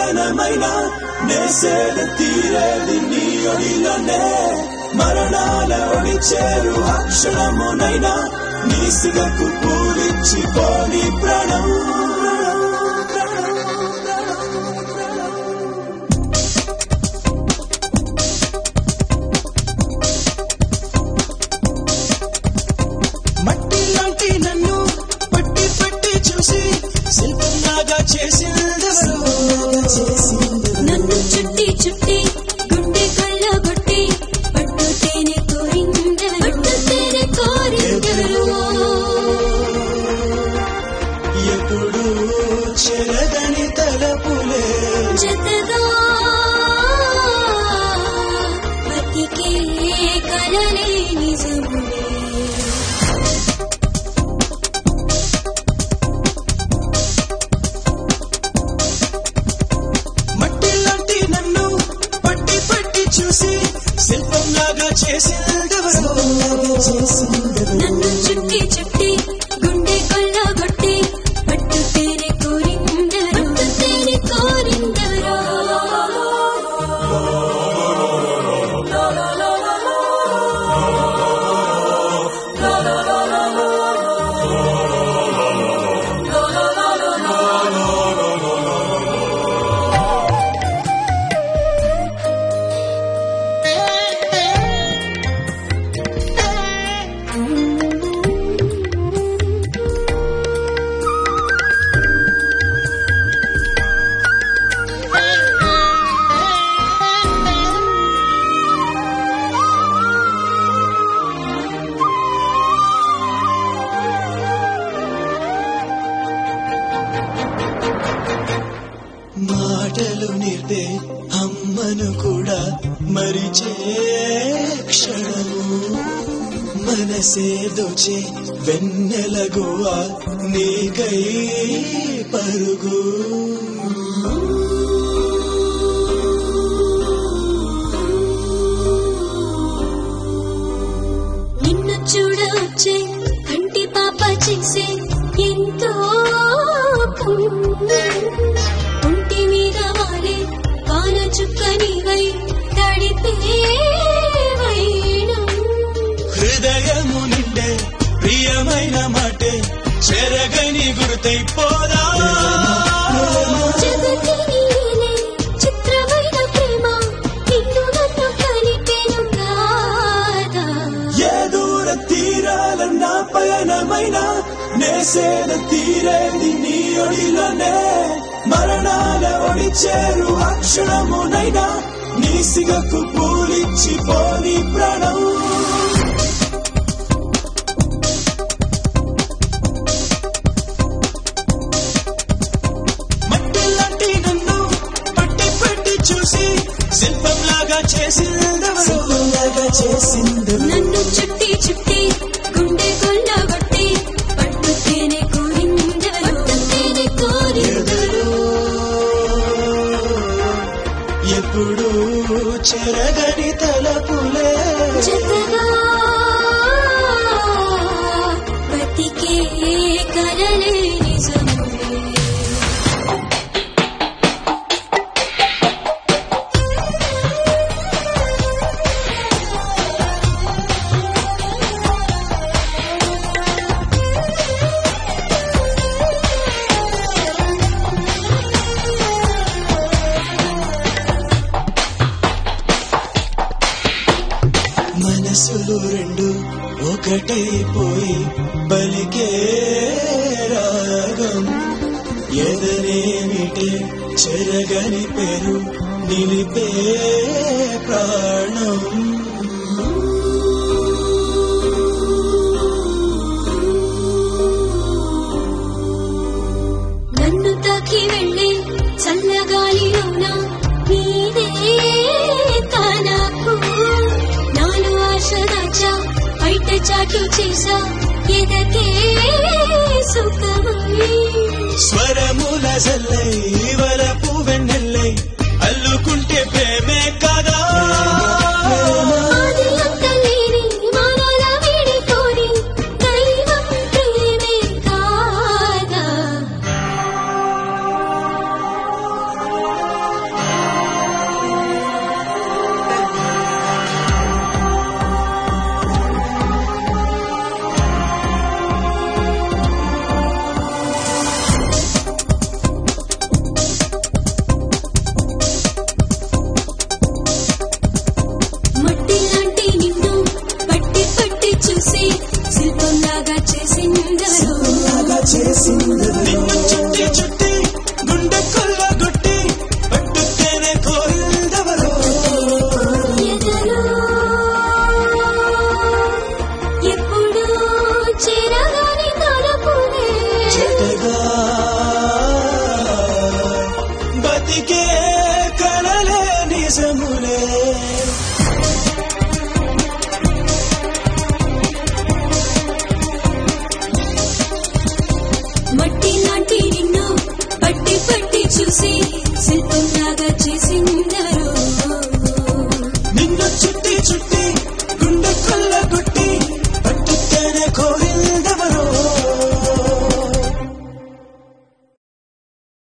పయనమైన నేసేద తీరేది నీ ఒడిలోనే మరణాల ఒడి చేరు అక్షరమునైనా నీ సిగకు పూరించి పోని ప్రాణం మట్టి లాంటి నన్ను పట్టి పట్టి చూసి శిల్పంలాగా చేసిందెవరు నన్ను చుట్టి చుట్టి గుండె కళ్ళగొట్టి పట్టు తేనె కోరిందరు పట్టు తేనె కోరిందరు ఎప్పుడు చెరగని తలపులే జతగా బతికే కలలే నిజములే మట్టి లాంటి నన్ను పట్టి పట్టి చూసి శిల్పంలాగా చేసిందెవరు నన్ను చుట్టి చుట్టి గుండె కొల్లగొట్టి పట్టు తేనె కోరిందరు పట్టు తేనె కోరిందరు మాటలు నేర్పే అమ్మను కూడా మరిచే క్షణము మనసే దోచే వెన్నెల గోవా నీకై పరుగు నిన్ను చూడవచ్చే కంటి పాప చేసే ఎంతో పుణ్యం. ఒంటి మీద వాలే వాన చుక్క నీవై తడిపే వైనం. హృదయము నిండే ప్రియమైన మాటే చెరగని గుర్తై పోదా జగతి నీలే చిత్రమైన ప్రేమ నిన్ను నన్ను కలిపెను రాధా ఏ దూర తీరాల నా పయనమైన నేసేద తీరేది నీ ఒడిలోనే మరణాల ఒడి చేరు అక్షరమునైనా నీ సిగకు పూలిచ్చి పోని ప్రాణం మట్టి లాంటి నన్ను పట్టి పట్టి చూసి శిల్పంలాగా చేసిందెవరు చేసిందెవరు నన్ను చుట్టి చుట్టి గుండె కొల్లగొట్టి పట్టు తేనె కోరిందరు పట్టు తేనె కోరిందరు ఎప్పుడు చెరగని తలపులే జతగా బతికే కలలే నిజములే మనసులు రెండు ఒకటైపోయి పలికే రాగం ఎదరేమిటే చెరగని పేరు నిలిపే ప్రాణం నన్ను తాకి వెళ్ళే చల్లగాలిలోన నీదే తనకు నాలు ఆశ దాచా బయట చాటు చేసా ఎదకే సుఖమై స్వరముల జల్లై వలపు వెన్నెల్లై అల్లుకుంటే ప్రేమే కదా